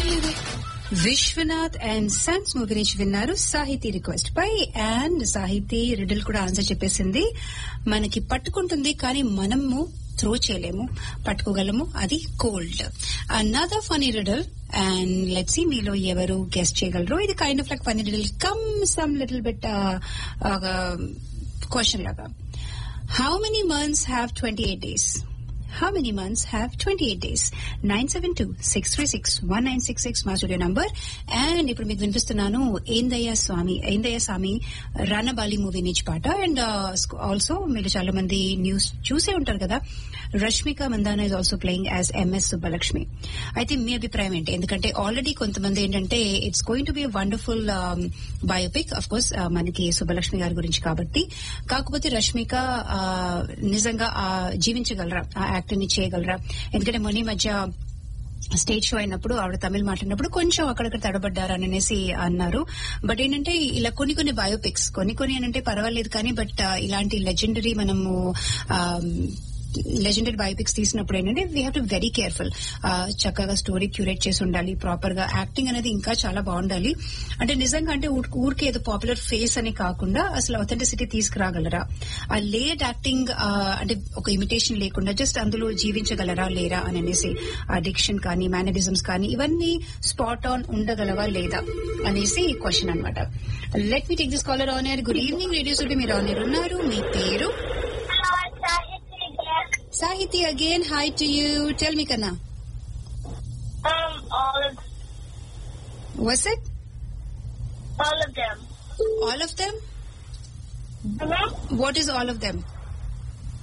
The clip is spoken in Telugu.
విశ్వనాథ్ అండ్ సన్స్ మూవీ నుంచి విన్నారు సాహితీ రిక్వెస్ట్ పై అండ్ సాహితీ రిడిల్ కూడా ఆన్సర్ చెప్పేసింది మనకి పట్టుకుంటుంది కానీ మనము త్రో చేయలేము పట్టుకోగలము అది cold another funny riddle and let see మీలో ఎవరు గెస్ట్ చేయగలరు ఇది kind of like funny riddle come some little bit question లాగా how many months have twenty eight days How many months have 28 days? 972-636-1966 మా స్టూడియో నంబర్ అండ్ ఇప్పుడు మీకు వినిపిస్తున్నాను ఏందయ్య స్వామి ఏందయ్య స్వామి రానబాలి మూవీ నుంచి పాట అండ్ ఆల్సో మీరు చాలా మంది న్యూస్ చూసే ఉంటారు కదా Rashmika Mandanna is also playing as M S Subbalakshmi అయితే మీ అభిప్రాయం ఏంటి ఎందుకంటే ఆల్రెడీ కొంతమంది ఏంటంటే it's going to be wonderful biopic of course మనకి సుబ్బలక్ష్మి గారి గురించి కాబట్టి కాకపోతే రష్మిక ఆ, నిజంగా ఆ, జీవించగలరా ఆ యాక్టింగ్ ని చేయగలరా ఎందుకంటే మొన్న ఈ మధ్య స్టేజ్ షో అయినప్పుడు ఆవిడ తమిళ్ మాట్లాడినప్పుడు కొంచెం అక్కడక్కడ తడబడ్డారు అని అనేసి అన్నారు బట్ ఏంటంటే ఇలా కొన్ని కొన్ని బయోపిక్స్ కొన్ని కొన్ని అంటే పర్వాలేదు కానీ బట్ ఇలాంటి లెజెండరీ మనము లెజెండరీ బయోపిక్స్ తీసినప్పుడు ఏంటంటే we have to very careful చక్కగా స్టోరీ క్యూరేట్ చేసి ఉండాలి ప్రాపర్ గా యాక్టింగ్ అనేది ఇంకా చాలా బాగుండాలి అంటే నిజంగా అంటే ఊర్- ఊరికే ఏదో పాపులర్ ఫేస్ అని కాకుండా అసలు అథెంటిసిటీ తీసుకురాగలరా ఆ లేట్ యాక్టింగ్ అంటే ఒక ఇమిటేషన్ లేకుండా జస్ట్ అందులో జీవించగలరా లేరా అని అనేసి ఆ డిక్షన్ కానీ మేనరిజమ్స్ కానీ ఇవన్నీ స్పాట్ ఆన్ ఉండగలవా లేదా అనేసి క్వశ్చన్ అనమాట let me take this caller on air good evening radio సుడి మీరు ఆన్ ఎయిర్ ఉన్నారు మీ పేరు Sahithi again hi to you tell me కన్నా Um, all of was it all of them. All of them Mm-hmm. What is all of them